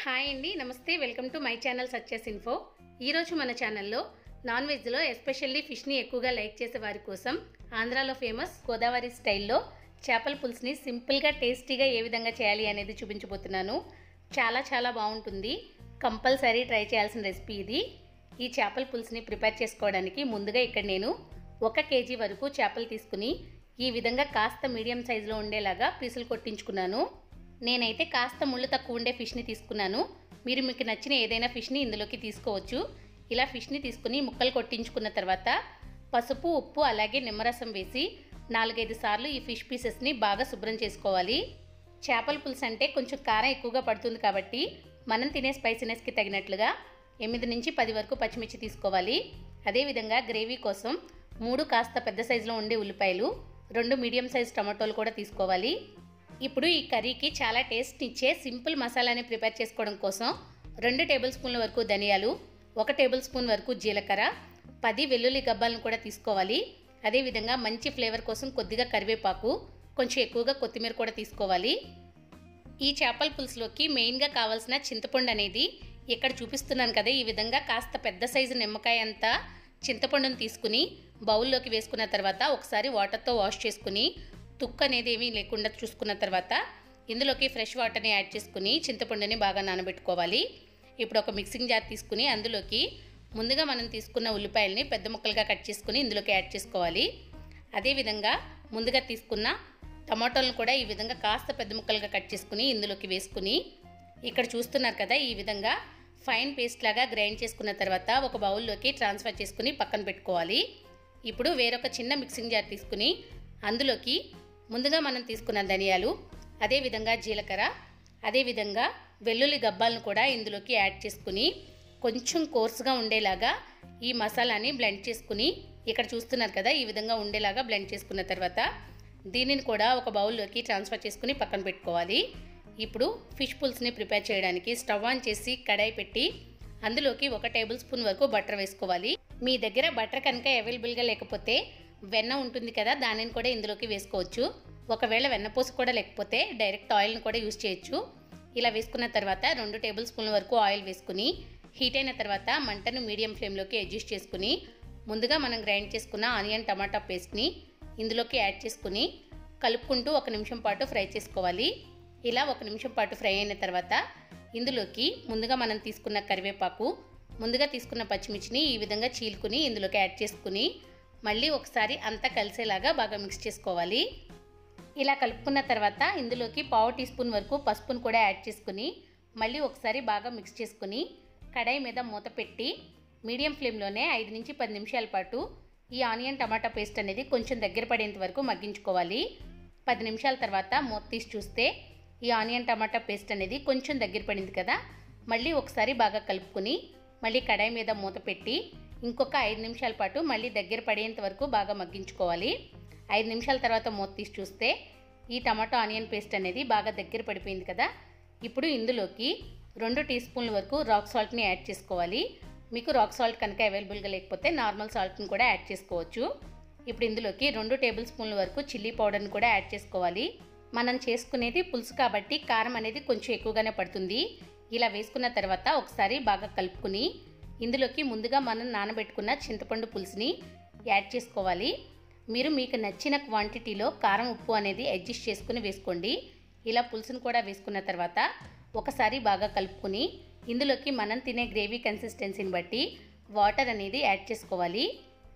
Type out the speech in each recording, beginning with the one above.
hi అండి నమస్తే welcome to my channel success info ఈరోజు మన ఛానల్లో నాన్ వెజ్లో ఎస్పెషల్లీ ఫిష్ని ఎక్కువగా లైక్ చేసే వారి కోసం ఆంధ్రాలో ఫేమస్ గోదావరి స్టైల్లో చేపల పులుసుని సింపుల్గా టేస్టీగా ఏ విధంగా చేయాలి అనేది చూపించబోతున్నాను చాలా చాలా బాగుంటుంది కంపల్సరీ ట్రై చేయాల్సిన రెసిపీ ఇది ఈ చేపల పులుసుని ప్రిపేర్ చేసుకోవడానికి ముందుగా ఇక్కడ నేను ఒక కేజీ వరకు చేపలు తీసుకుని ఈ విధంగా కాస్త మీడియం సైజులో ఉండేలాగా పీసులు కొట్టించుకున్నాను నేనైతే కాస్త ముళ్ళు తక్కువ ఉండే ఫిష్ని తీసుకున్నాను మీరు మీకు నచ్చిన ఏదైనా ఫిష్ని ఇందులోకి తీసుకోవచ్చు ఇలా ఫిష్ని తీసుకుని ముక్కలు కొట్టించుకున్న తర్వాత పసుపు ఉప్పు అలాగే నిమ్మరసం వేసి నాలుగైదు సార్లు ఈ ఫిష్ పీసెస్ని బాగా శుభ్రం చేసుకోవాలి చేపల పులుసు అంటే కొంచెం కారం ఎక్కువగా పడుతుంది కాబట్టి మనం తినే స్పైసీనెస్కి తగినట్లుగా ఎనిమిది నుంచి పది వరకు పచ్చిమిర్చి తీసుకోవాలి అదేవిధంగా గ్రేవీ కోసం మూడు కాస్త పెద్ద సైజులో ఉండే ఉల్లిపాయలు రెండు మీడియం సైజ్ టమాటోలు కూడా తీసుకోవాలి ఇప్పుడు ఈ కర్రీకి చాలా టేస్ట్ ఇచ్చే సింపుల్ మసాలాని ప్రిపేర్ చేసుకోవడం కోసం రెండు టేబుల్ స్పూన్ల వరకు ధనియాలు ఒక టేబుల్ స్పూన్ వరకు జీలకర్ర పది వెల్లుల్లి గబ్బాలను కూడా తీసుకోవాలి అదేవిధంగా మంచి ఫ్లేవర్ కోసం కొద్దిగా కరివేపాకు కొంచెం ఎక్కువగా కొత్తిమీర కూడా తీసుకోవాలి ఈ చేపల పులుసులోకి మెయిన్గా కావాల్సిన చింతపండు అనేది ఇక్కడ చూపిస్తున్నాను కదా ఈ విధంగా కాస్త పెద్ద సైజు నిమ్మకాయ అంతా చింతపండును తీసుకుని బౌల్లోకి వేసుకున్న తర్వాత ఒకసారి వాటర్తో వాష్ చేసుకుని తుక్కు అనేది ఏమీ లేకుండా చూసుకున్న తర్వాత ఇందులోకి ఫ్రెష్ వాటర్ని యాడ్ చేసుకుని చింతపండుని బాగా నానబెట్టుకోవాలి ఇప్పుడు ఒక మిక్సింగ్ జార్ తీసుకుని అందులోకి ముందుగా మనం తీసుకున్న ఉల్లిపాయలని పెద్ద ముక్కలుగా కట్ చేసుకుని ఇందులోకి యాడ్ చేసుకోవాలి అదేవిధంగా ముందుగా తీసుకున్న టమాటోలను కూడా ఈ విధంగా కాస్త పెద్ద ముక్కలుగా కట్ చేసుకుని ఇందులోకి వేసుకుని ఇక్కడ చూస్తున్నారు కదా ఈ విధంగా ఫైన్ పేస్ట్ లాగా గ్రైండ్ చేసుకున్న తర్వాత ఒక బౌల్లోకి ట్రాన్స్ఫర్ చేసుకుని పక్కన పెట్టుకోవాలి ఇప్పుడు వేరొక చిన్న మిక్సింగ్ జార్ తీసుకుని అందులోకి ముందుగా మనం తీసుకున్న ధనియాలు అదేవిధంగా జీలకర్ర అదేవిధంగా వెల్లుల్లి గబ్బాలను కూడా ఇందులోకి యాడ్ చేసుకుని కొంచెం కోర్సుగా ఉండేలాగా ఈ మసాలాని బ్లెండ్ చేసుకుని ఇక్కడ చూస్తున్నారు కదా ఈ విధంగా ఉండేలాగా బ్లెండ్ చేసుకున్న తర్వాత దీనిని కూడా ఒక బౌల్లోకి ట్రాన్స్ఫర్ చేసుకుని పక్కన పెట్టుకోవాలి ఇప్పుడు ఫిష్ పుల్స్ని ప్రిపేర్ చేయడానికి స్టవ్ ఆన్ చేసి కడాయి పెట్టి అందులోకి ఒక టేబుల్ స్పూన్ వరకు బటర్ వేసుకోవాలి మీ దగ్గర బటర్ కనుక అవైలబుల్గా లేకపోతే వెన్న ఉంటుంది కదా దానిని కూడా ఇందులోకి వేసుకోవచ్చు ఒకవేళ వెన్నపూస కూడా లేకపోతే డైరెక్ట్ ఆయిల్ని కూడా యూస్ చేయొచ్చు ఇలా వేసుకున్న తర్వాత రెండు టేబుల్ స్పూన్ల వరకు ఆయిల్ వేసుకుని హీట్ అయిన తర్వాత మంటను మీడియం ఫ్లేమ్లోకి అడ్జస్ట్ చేసుకుని ముందుగా మనం గ్రైండ్ చేసుకున్న ఆనియన్ టమాటా పేస్ట్ని ఇందులోకి యాడ్ చేసుకుని కలుపుకుంటూ ఒక నిమిషం పాటు ఫ్రై చేసుకోవాలి ఇలా ఒక నిమిషం పాటు ఫ్రై అయిన తర్వాత ఇందులోకి ముందుగా మనం తీసుకున్న కరివేపాకు ముందుగా తీసుకున్న పచ్చిమిర్చిని ఈ విధంగా చీలుకుని ఇందులోకి యాడ్ చేసుకుని మళ్ళీ ఒకసారి అంతా కలిసేలాగా బాగా మిక్స్ చేసుకోవాలి ఇలా కలుపుకున్న తర్వాత ఇందులోకి పావు టీ స్పూన్ వరకు పసుపును కూడా యాడ్ చేసుకుని మళ్ళీ ఒకసారి బాగా మిక్స్ చేసుకుని కడాయి మీద మూత పెట్టి మీడియం ఫ్లేమ్లోనే ఐదు నుంచి పది నిమిషాల పాటు ఈ ఆనియన్ టమాటా పేస్ట్ అనేది కొంచెం దగ్గర పడేంత వరకు మగ్గించుకోవాలి పది నిమిషాల తర్వాత మూత తీసి చూస్తే ఈ ఆనియన్ టమాటా పేస్ట్ అనేది కొంచెం దగ్గర పడింది కదా మళ్ళీ ఒకసారి బాగా కలుపుకుని మళ్ళీ కడాయి మీద మూత పెట్టి ఇంకొక ఐదు నిమిషాల పాటు మళ్ళీ దగ్గర పడేంత వరకు బాగా మగ్గించుకోవాలి ఐదు నిమిషాల తర్వాత మూత తీసి చూస్తే ఈ టమాటో ఆనియన్ పేస్ట్ అనేది బాగా దగ్గర పడిపోయింది కదా ఇప్పుడు ఇందులోకి రెండు టీ స్పూన్ల వరకు రాక్ సాల్ట్ని యాడ్ చేసుకోవాలి మీకు రాక్ సాల్ట్ కనుక అవైలబుల్గా లేకపోతే నార్మల్ సాల్ట్ని కూడా యాడ్ చేసుకోవచ్చు ఇప్పుడు ఇందులోకి రెండు టేబుల్ స్పూన్ల వరకు చిల్లీ పౌడర్ని కూడా యాడ్ చేసుకోవాలి మనం చేసుకునేది పులుసు కాబట్టి కారం అనేది కొంచెం ఎక్కువగానే పడుతుంది ఇలా వేసుకున్న తర్వాత ఒకసారి బాగా కలుపుకుని ఇందులోకి ముందుగా మనం నానబెట్టుకున్న చింతపండు పులుసుని యాడ్ చేసుకోవాలి మీరు మీకు నచ్చిన క్వాంటిటీలో కారం ఉప్పు అనేది అడ్జస్ట్ చేసుకుని వేసుకోండి ఇలా పులుసును కూడా వేసుకున్న తర్వాత ఒకసారి బాగా కలుపుకుని ఇందులోకి మనం తినే గ్రేవీ కన్సిస్టెన్సీని బట్టి వాటర్ అనేది యాడ్ చేసుకోవాలి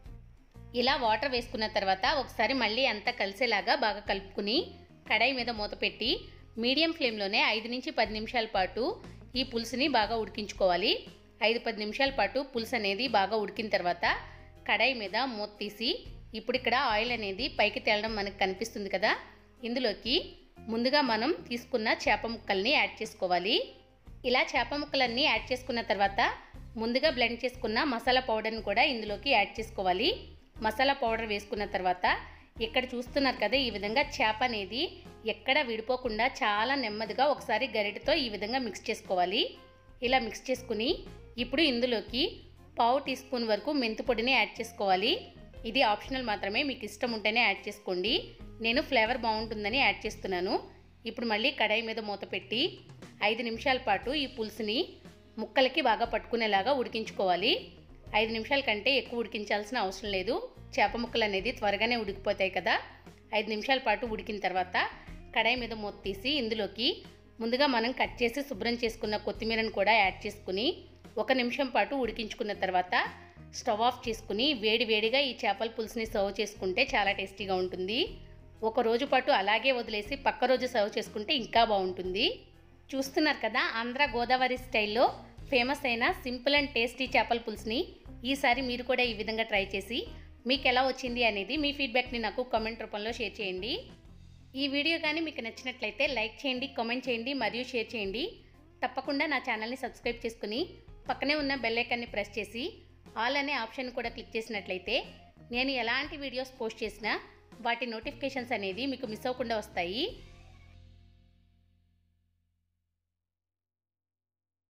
ఇలా వాటర్ వేసుకున్న తర్వాత ఒకసారి మళ్ళీ అంతా కలిసేలాగా బాగా కలుపుకుని కడాయి మీద మూత పెట్టి మీడియం ఫ్లేమ్లోనే ఐదు నుంచి పది నిమిషాల పాటు ఈ పులుసుని బాగా ఉడికించుకోవాలి ఐదు పది నిమిషాల పాటు పులుసు అనేది బాగా ఉడికిన తర్వాత కడాయి మీద మూత తీసి ఇప్పుడు ఇక్కడ ఆయిల్ అనేది పైకి తేలడం మనకు కనిపిస్తుంది కదా ఇందులోకి ముందుగా మనం తీసుకున్న చేప ముక్కల్ని యాడ్ చేసుకోవాలి ఇలా చేప ముక్కలన్నీ యాడ్ చేసుకున్న తర్వాత ముందుగా బ్లెండ్ చేసుకున్న మసాలా పౌడర్ని కూడా ఇందులోకి యాడ్ చేసుకోవాలి మసాలా పౌడర్ వేసుకున్న తర్వాత ఇక్కడ చూస్తున్నారు కదా ఈ విధంగా చేప అనేది ఎక్కడ విడిపోకుండా చాలా నెమ్మదిగా ఒకసారి గరిటతో ఈ విధంగా మిక్స్ చేసుకోవాలి ఇలా మిక్స్ చేసుకుని ఇప్పుడు ఇందులోకి పావు టీ స్పూన్ వరకు మెంతు పొడిని యాడ్ చేసుకోవాలి ఇది ఆప్షనల్ మాత్రమే మీకు ఇష్టం ఉంటేనే యాడ్ చేసుకోండి నేను ఫ్లేవర్ బాగుంటుందని యాడ్ చేస్తున్నాను ఇప్పుడు మళ్ళీ కడాయి మీద మూత పెట్టి ఐదు నిమిషాల పాటు ఈ పులుసుని ముక్కలకి బాగా పట్టుకునేలాగా ఉడికించుకోవాలి ఐదు నిమిషాల కంటే ఎక్కువ ఉడికించాల్సిన అవసరం లేదు చేప ముక్కలు అనేది త్వరగానే ఉడికిపోతాయి కదా ఐదు నిమిషాల పాటు ఉడికిన తర్వాత కడాయి మీద మూత తీసి ఇందులోకి ముందుగా మనం కట్ చేసి శుభ్రం చేసుకున్న కొత్తిమీరను కూడా యాడ్ చేసుకుని ఒక నిమిషం పాటు ఉడికించుకున్న తర్వాత స్టవ్ ఆఫ్ చేసుకుని వేడి వేడిగా ఈ చేపల పులుసుని సర్వ్ చేసుకుంటే చాలా టేస్టీగా ఉంటుంది ఒక రోజు పాటు అలాగే వదిలేసి పక్క రోజు సర్వ్ చేసుకుంటే ఇంకా బాగుంటుంది చూస్తున్నారు కదా ఆంధ్ర గోదావరి స్టైల్లో ఫేమస్ అయిన సింపుల్ అండ్ టేస్టీ చేపల పులుసుని ఈసారి మీరు కూడా ఈ విధంగా ట్రై చేసి మీకు ఎలా వచ్చింది అనేది మీ ఫీడ్బ్యాక్ని నాకు కామెంట్ రూపంలో షేర్ చేయండి ఈ వీడియో కానీ మీకు నచ్చినట్లయితే లైక్ చేయండి కామెంట్ చేయండి మరియు షేర్ చేయండి తప్పకుండా నా ఛానల్ని సబ్స్క్రైబ్ చేసుకుని పక్కనే ఉన్న బెల్ ఐకాన్ని ప్రెస్ చేసి ఆల్ అనే ఆప్షన్ కూడా క్లిక్ చేసినట్లయితే నేను ఎలాంటి వీడియోస్ పోస్ట్ చేసినా వాటి నోటిఫికేషన్స్ అనేది మీకు మిస్ అవ్వకుండా వస్తాయి